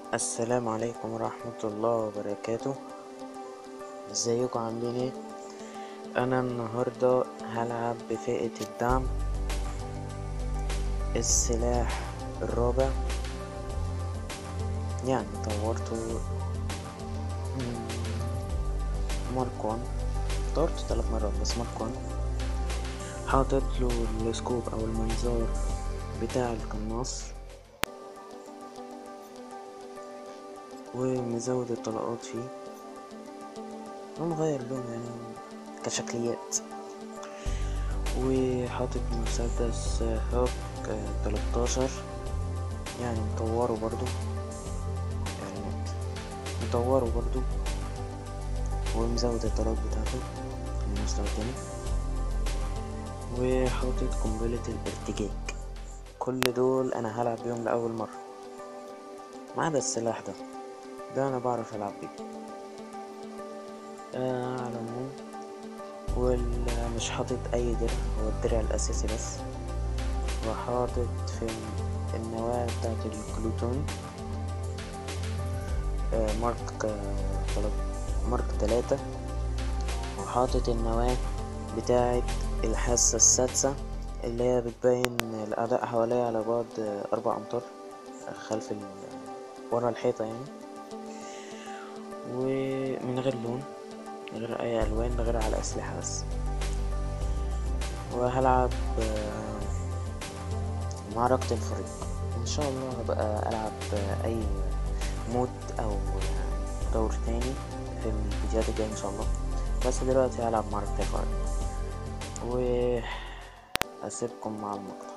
السلام عليكم ورحمة الله وبركاته ازيكم عاملين ايه انا النهاردة هلعب بفئة الدعم السلاح الرابع يعني طورته مم، مارك وان طورته ثلاث مرات بس مارك وان حاطط له السكوب او المنظار بتاع القناص ومزود الطلقات فيه ومغير لونه يعني كشكليات وحاطط مسدس هوك تلاتاشر يعني مطوره برضو اعلانات مطوره برضو ومزود الطلقات بتاعته المستوى التاني وحاطط قنبلة الارتجاج كل دول انا هلعب بيهم لأول مرة ما عدا السلاح ده ده انا بعرف العب بيه آه على العموم ومش حاطط اي درع هو الدرع الاساسي بس وحاطط في النواة بتاعت الجلوتون آه مارك آه تلات- مارك تلاتة وحاطط النواة بتاعت الحاسة السادسة اللي هي بتبين الأعداء حواليا على بعد آه، أربع أمتار خلف ال ورا الحيطة يعني ومن غير لون من غير أي ألوان غير على أسلحة بس وهلعب آه، معركة الفريق إن شاء الله هبقى ألعب آه، أي مود أو آه، دور تاني في الفيديوهات الجاية إن شاء الله بس دلوقتي هلعب معركة الفريق وأسيبكم مع المقطع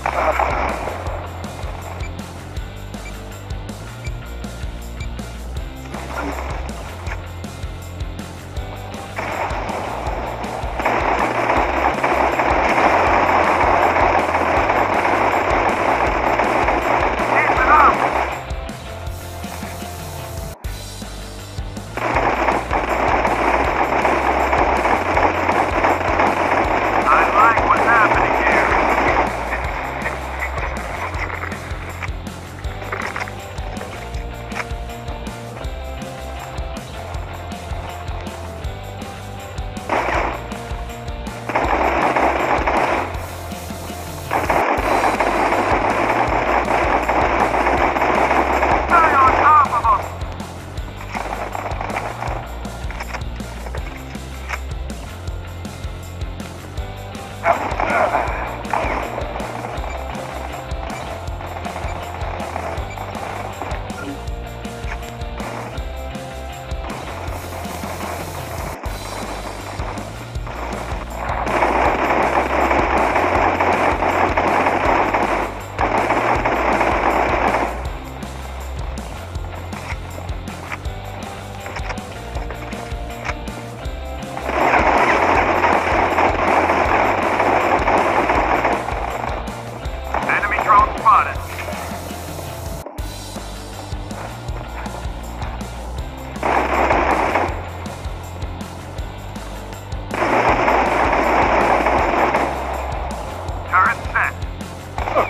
Keep it up! I like what's happening here. Stay on top of them! Enemy drone spotted. Turret set.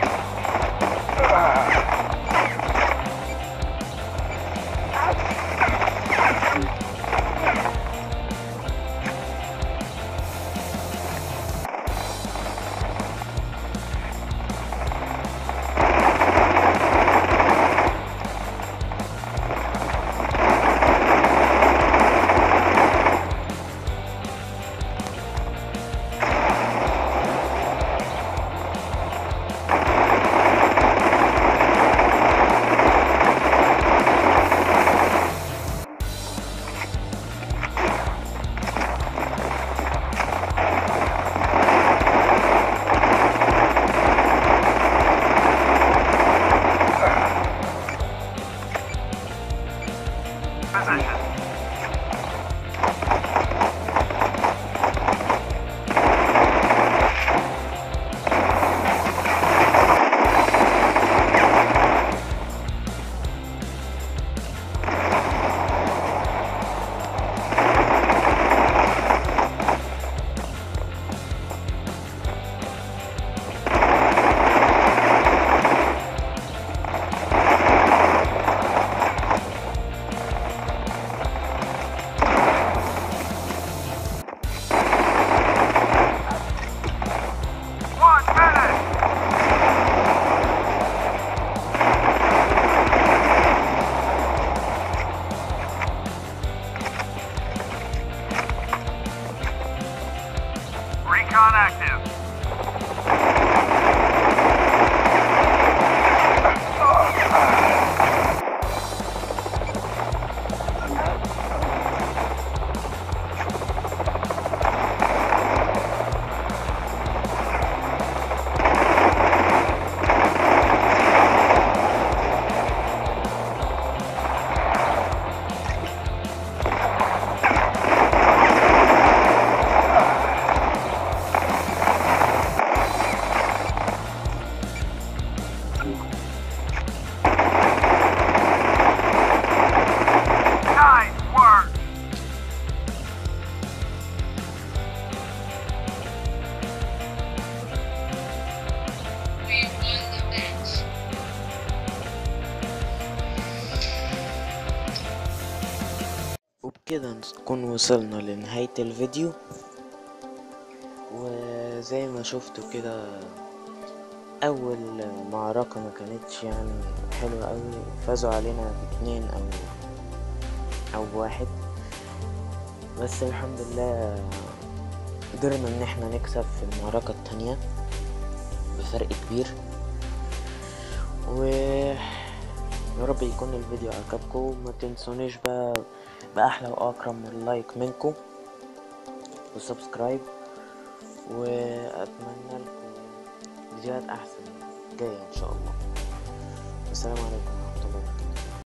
Position. One minute! Recon active. Nice work! We won the match. وبكده نكون وصلنا لنهاية الفيديو وزي ما شفتوا كده أول معركة ما كانتش يعني حلوة أوي فازوا علينا باتنين أو أو بواحد بس الحمد لله قدرنا إن احنا نكسب في المعركة التانية بفرق كبير و يا رب يكون الفيديو عجبكم ما تنسونيش بقى بأحلى وأكرم من لايك منكم وسبسكرايب وأتمنى لكم فيديوهات أحسن الجاية إن شاء الله والسلام عليكم